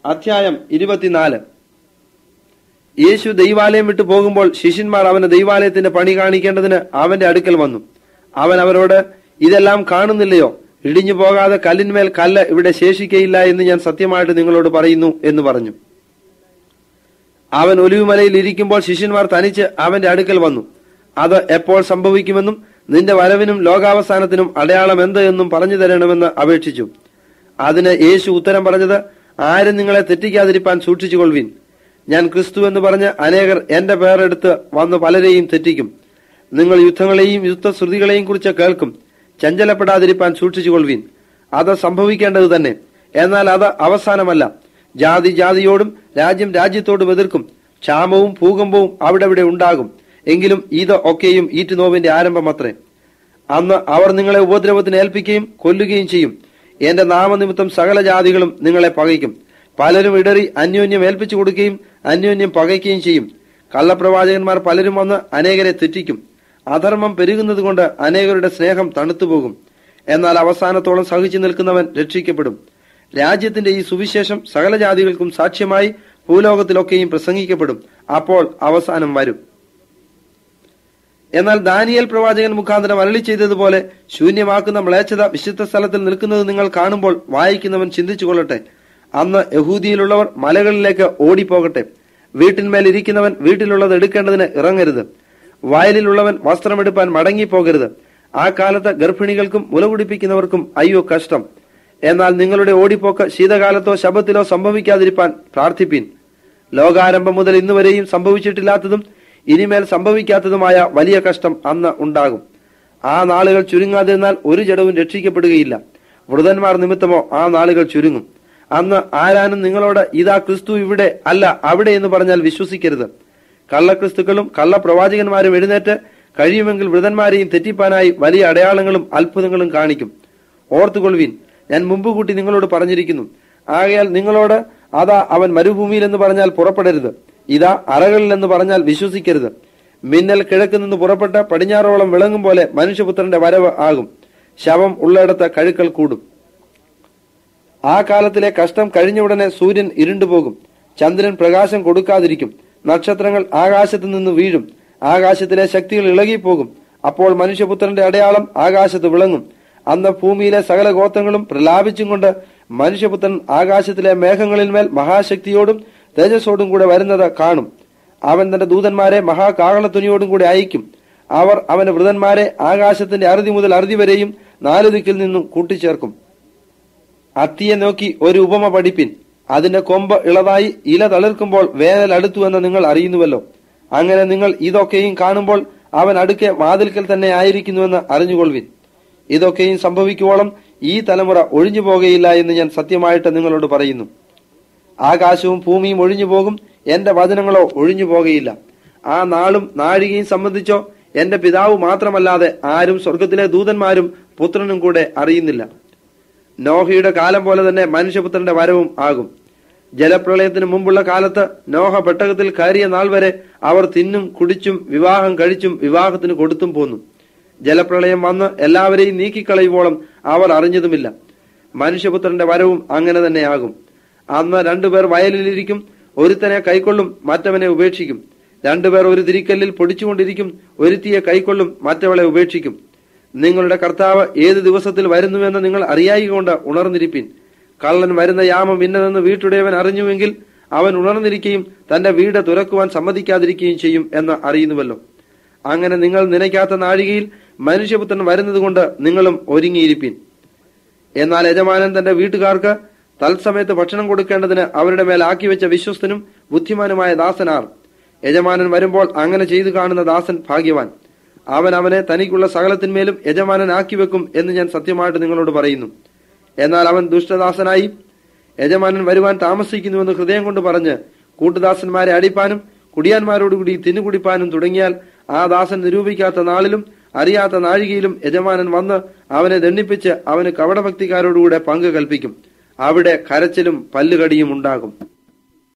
അധ്യായം ഇരുപത്തിനാല് യേശു ദൈവാലയം വിട്ടു പോകുമ്പോൾ ശിഷ്യന്മാർ അവന് ദൈവാലയത്തിന്റെ പണി കാണിക്കേണ്ടതിന് അവന്റെ അടുക്കൽ വന്നു അവൻ അവരോട് ഇതെല്ലാം കാണുന്നില്ലയോ ഇടിഞ്ഞു പോകാതെ കല്ലിന്മേൽ കല്ല് ഇവിടെ ശേഷിക്കയില്ല എന്ന് ഞാൻ സത്യമായിട്ട് നിങ്ങളോട് പറയുന്നു എന്ന് പറഞ്ഞു അവൻ ഒലിവുമലയിൽ ഇരിക്കുമ്പോൾ ശിഷ്യന്മാർ തനിച്ച് അവന്റെ അടുക്കൽ വന്നു അത് എപ്പോൾ സംഭവിക്കുമെന്നും നിന്റെ വരവിനും ലോകാവസാനത്തിനും അടയാളം എന്ത് എന്നും പറഞ്ഞു തരണമെന്ന് അപേക്ഷിച്ചു അതിന് യേശു ഉത്തരം പറഞ്ഞത് ആരും നിങ്ങളെ തെറ്റിക്കാതിരിപ്പാൻ സൂക്ഷിച്ചുകൊള്ളുവിൻ ഞാൻ ക്രിസ്തു എന്ന് പറഞ്ഞ് അനേകർ എന്റെ പേരെടുത്ത് വന്ന് പലരെയും തെറ്റിക്കും നിങ്ങൾ യുദ്ധങ്ങളെയും യുദ്ധശ്രുതികളെയും കുറിച്ച് കേൾക്കും ചഞ്ചലപ്പെടാതിരിപ്പാൻ സൂക്ഷിച്ചുകൊള്ളുവിൻ അത് സംഭവിക്കേണ്ടത് തന്നെ എന്നാൽ അത് അവസാനമല്ല ജാതി ജാതിയോടും രാജ്യം രാജ്യത്തോടും എതിർക്കും ക്ഷാമവും ഭൂകമ്പവും അവിടെ ഇവിടെ ഉണ്ടാകും എങ്കിലും ഇത് ഒക്കെയും ഈറ്റുനോവിന്റെ ആരംഭമത്രേ അന്ന് അവർ നിങ്ങളെ ഉപദ്രവത്തിന് ഏൽപ്പിക്കുകയും കൊല്ലുകയും ചെയ്യും എന്റെ നാമനിമിത്തം സകല ജാതികളും നിങ്ങളെ പകയ്ക്കും പലരും ഇടറി അന്യോന്യം ഏൽപ്പിച്ചു കൊടുക്കുകയും അന്യോന്യം പകയ്ക്കുകയും ചെയ്യും കള്ളപ്രവാചകന്മാർ പലരും വന്ന് അനേകരെ തെറ്റിക്കും അധർമ്മം പെരുകുന്നത് കൊണ്ട് അനേകരുടെ സ്നേഹം തണുത്തുപോകും എന്നാൽ അവസാനത്തോളം സഹിച്ചു നിൽക്കുന്നവൻ രക്ഷിക്കപ്പെടും രാജ്യത്തിന്റെ ഈ സുവിശേഷം സകല ജാതികൾക്കും സാക്ഷ്യമായി ഭൂലോകത്തിലൊക്കെയും പ്രസംഗിക്കപ്പെടും അപ്പോൾ അവസാനം വരും എന്നാൽ ദാനിയേൽ പ്രവാചകൻ മുഖാന്തരം അരളി ചെയ്തതുപോലെ ശൂന്യമാക്കുന്ന മ്ലേച്ഛത വിശുദ്ധ സ്ഥലത്തിൽ നിൽക്കുന്നത് നിങ്ങൾ കാണുമ്പോൾ വായിക്കുന്നവൻ ചിന്തിച്ചു കൊള്ളട്ടെ അന്ന് യഹൂദിയിലുള്ളവർ മലകളിലേക്ക് ഓടിപ്പോകട്ടെ വീട്ടിന്മേൽ ഇരിക്കുന്നവൻ വീട്ടിലുള്ളത് എടുക്കേണ്ടതിന് ഇറങ്ങരുത് വയലിലുള്ളവൻ വസ്ത്രമെടുപ്പാൻ മടങ്ങിപ്പോകരുത് ആ കാലത്ത് ഗർഭിണികൾക്കും മുലകുടിപ്പിക്കുന്നവർക്കും അയ്യോ കഷ്ടം എന്നാൽ നിങ്ങളുടെ ഓടിപ്പോക്ക് ശീതകാലത്തോ ശബത്തിലോ സംഭവിക്കാതിരിപ്പാൻ പ്രാർത്ഥിപ്പീൻ ലോകാരംഭം മുതൽ ഇന്നുവരെയും സംഭവിച്ചിട്ടില്ലാത്തതും ഇനിമേൽ സംഭവിക്കാത്തതുമായ വലിയ കഷ്ടം അന്ന് ഉണ്ടാകും ആ നാളുകൾ ചുരുങ്ങാതിരുന്നാൽ ഒരു ജഡവും രക്ഷിക്കപ്പെടുകയില്ല വൃതന്മാർ നിമിത്തമോ ആ നാളുകൾ ചുരുങ്ങും അന്ന് ആരാനും നിങ്ങളോട് ഇതാ ക്രിസ്തു ഇവിടെ അല്ല അവിടെ എന്ന് പറഞ്ഞാൽ വിശ്വസിക്കരുത് കള്ളക്രിസ്തുക്കളും കള്ളപ്രവാചകന്മാരും എഴുന്നേറ്റ് കഴിയുമെങ്കിൽ വൃതന്മാരെയും തെറ്റിപ്പാനായി വലിയ അടയാളങ്ങളും അത്ഭുതങ്ങളും കാണിക്കും ഓർത്തുകൊള്ളുവിൻ ഞാൻ മുമ്പ് കൂട്ടി നിങ്ങളോട് പറഞ്ഞിരിക്കുന്നു ആകയാൽ നിങ്ങളോട് അതാ അവൻ മരുഭൂമിയിൽ എന്ന് പറഞ്ഞാൽ പുറപ്പെടരുത് ഇതാ അറകളിൽ എന്ന് പറഞ്ഞാൽ വിശ്വസിക്കരുത് മിന്നൽ കിഴക്ക് നിന്ന് പുറപ്പെട്ട പടിഞ്ഞാറോളം വിളങ്ങും പോലെ മനുഷ്യപുത്രന്റെ വരവ് ആകും ശവം ഉള്ളിടത്ത് കഴുക്കൾ കൂടും ആ കാലത്തിലെ കഷ്ടം കഴിഞ്ഞ ഉടനെ സൂര്യൻ ഇരുണ്ടുപോകും ചന്ദ്രൻ പ്രകാശം കൊടുക്കാതിരിക്കും നക്ഷത്രങ്ങൾ ആകാശത്ത് നിന്ന് വീഴും ആകാശത്തിലെ ശക്തികൾ ഇളകിപ്പോകും അപ്പോൾ മനുഷ്യപുത്രന്റെ അടയാളം ആകാശത്ത് വിളങ്ങും അന്ന് ഭൂമിയിലെ സകല ഗോത്രങ്ങളും പ്രലാപിച്ചും കൊണ്ട് മനുഷ്യപുത്രൻ ആകാശത്തിലെ മേഘങ്ങളിന്മേൽ മഹാശക്തിയോടും തേജസ്സോടും കൂടെ വരുന്നത് കാണും അവൻ തന്റെ ദൂതന്മാരെ മഹാകാകളത്തുനിയോടും കൂടെ അയക്കും അവർ അവന്റെ വൃതന്മാരെ ആകാശത്തിന്റെ അറുതി മുതൽ അറുതി വരെയും നാലു ദിക്കിൽ നിന്നും കൂട്ടിച്ചേർക്കും അത്തിയെ നോക്കി ഒരു ഉപമ പഠിപ്പിൻ അതിന്റെ കൊമ്പ് ഇളതായി ഇല തളിർക്കുമ്പോൾ വേനൽ അടുത്തു എന്ന് നിങ്ങൾ അറിയുന്നുവല്ലോ അങ്ങനെ നിങ്ങൾ ഇതൊക്കെയും കാണുമ്പോൾ അവൻ അടുക്കെ വാതിൽക്കൽ തന്നെ ആയിരിക്കുന്നുവെന്ന് അറിഞ്ഞുകൊള്ളുവിൻ ഇതൊക്കെയും സംഭവിക്കുവോളം ഈ തലമുറ ഒഴിഞ്ഞു പോകുകയില്ല എന്ന് ഞാൻ സത്യമായിട്ട് നിങ്ങളോട് പറയുന്നു ആകാശവും ഭൂമിയും ഒഴിഞ്ഞു പോകും എന്റെ വചനങ്ങളോ ഒഴിഞ്ഞു പോകുകയില്ല ആ നാളും നാഴികയും സംബന്ധിച്ചോ എന്റെ പിതാവ് മാത്രമല്ലാതെ ആരും സ്വർഗത്തിലെ ദൂതന്മാരും പുത്രനും കൂടെ അറിയുന്നില്ല നോഹയുടെ കാലം പോലെ തന്നെ മനുഷ്യപുത്രന്റെ വരവും ആകും ജലപ്രളയത്തിന് മുമ്പുള്ള കാലത്ത് നോഹ പെട്ടകത്തിൽ കയറിയ നാൾ വരെ അവർ തിന്നും കുടിച്ചും വിവാഹം കഴിച്ചും വിവാഹത്തിന് കൊടുത്തും പോന്നു ജലപ്രളയം വന്ന് എല്ലാവരെയും നീക്കിക്കളയുവോളം അവർ അറിഞ്ഞതുമില്ല മനുഷ്യപുത്രന്റെ വരവും അങ്ങനെ തന്നെയാകും അന്ന് രണ്ടുപേർ വയലിലിരിക്കും ഒരുത്തനെ കൈക്കൊള്ളും മറ്റവനെ ഉപേക്ഷിക്കും രണ്ടുപേർ ഒരു തിരിക്കല്ലിൽ പൊടിച്ചുകൊണ്ടിരിക്കും ഒരുത്തിയെ കൈക്കൊള്ളും മറ്റവളെ ഉപേക്ഷിക്കും നിങ്ങളുടെ കർത്താവ് ഏത് ദിവസത്തിൽ വരുന്നുവെന്ന് നിങ്ങൾ അറിയായികൊണ്ട് ഉണർന്നിരിപ്പിൻ കള്ളൻ വരുന്ന യാമം ഇന്നതെന്ന് വീട്ടുടയവൻ അറിഞ്ഞുവെങ്കിൽ അവൻ ഉണർന്നിരിക്കുകയും തന്റെ വീട് തുറക്കുവാൻ സമ്മതിക്കാതിരിക്കുകയും ചെയ്യും എന്ന് അറിയുന്നുവല്ലോ അങ്ങനെ നിങ്ങൾ നനയ്ക്കാത്ത നാഴികയിൽ മനുഷ്യപുത്രൻ വരുന്നത് കൊണ്ട് നിങ്ങളും ഒരുങ്ങിയിരിപ്പിൻ എന്നാൽ യജമാനൻ തന്റെ വീട്ടുകാർക്ക് തത്സമയത്ത് ഭക്ഷണം കൊടുക്കേണ്ടതിന് അവരുടെ മേൽ ആക്കി വെച്ച വിശ്വസ്തനും ബുദ്ധിമാനുമായ ദാസനാർ യജമാനൻ വരുമ്പോൾ അങ്ങനെ ചെയ്തു കാണുന്ന ദാസൻ ഭാഗ്യവാൻ അവൻ അവനെ തനിക്കുള്ള സകലത്തിന്മേലും യജമാനൻ ആക്കി വെക്കും എന്ന് ഞാൻ സത്യമായിട്ട് നിങ്ങളോട് പറയുന്നു എന്നാൽ അവൻ ദുഷ്ടദാസനായി യജമാനൻ വരുവാൻ താമസിക്കുന്നുവെന്ന് ഹൃദയം കൊണ്ട് പറഞ്ഞ് കൂട്ടുദാസന്മാരെ അടിപ്പാനും കുടിയാന്മാരോടുകൂടി തിന്നുകുടിപ്പാനും തുടങ്ങിയാൽ ആ ദാസൻ നിരൂപിക്കാത്ത നാളിലും അറിയാത്ത നാഴികയിലും യജമാനൻ വന്ന് അവനെ ദണ്ഡിപ്പിച്ച് അവന് കപടഭക്തിക്കാരോടുകൂടെ പങ്ക് കൽപ്പിക്കും അവിടെ കരച്ചിലും പല്ലുകടിയും ഉണ്ടാകും